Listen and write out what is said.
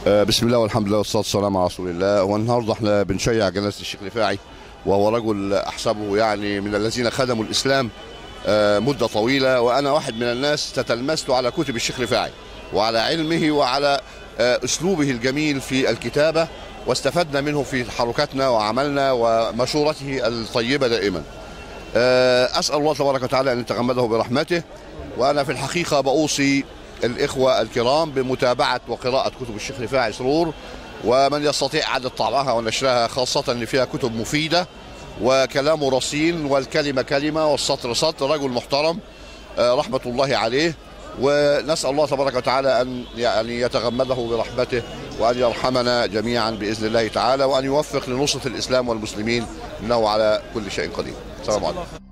آه، بسم الله والحمد لله والصلاه والسلام على رسول الله والنهارده احنا بنشيع جنازه الشيخ رفاعي وهو رجل احسبه يعني من الذين خدموا الاسلام آه، مده طويله وانا واحد من الناس تتلمست على كتب الشيخ رفاعي وعلى علمه وعلى آه، اسلوبه الجميل في الكتابه واستفدنا منه في تحركاتنا وعملنا ومشورته الطيبه دائما. آه، اسال الله تبارك وتعالى ان يتغمده برحمته وانا في الحقيقه باوصي الاخوه الكرام بمتابعه وقراءه كتب الشيخ رفاعي سرور ومن يستطيع اعاده طبعها ونشرها خاصه ان فيها كتب مفيده وكلامه رصين والكلمه كلمه والسطر سطر رجل محترم آه، رحمه الله عليه ونسال الله تبارك وتعالى ان يعني يتغمده برحمته وان يرحمنا جميعا باذن الله تعالى وان يوفق لنصره الاسلام والمسلمين انه على كل شيء قدير. السلام عليكم.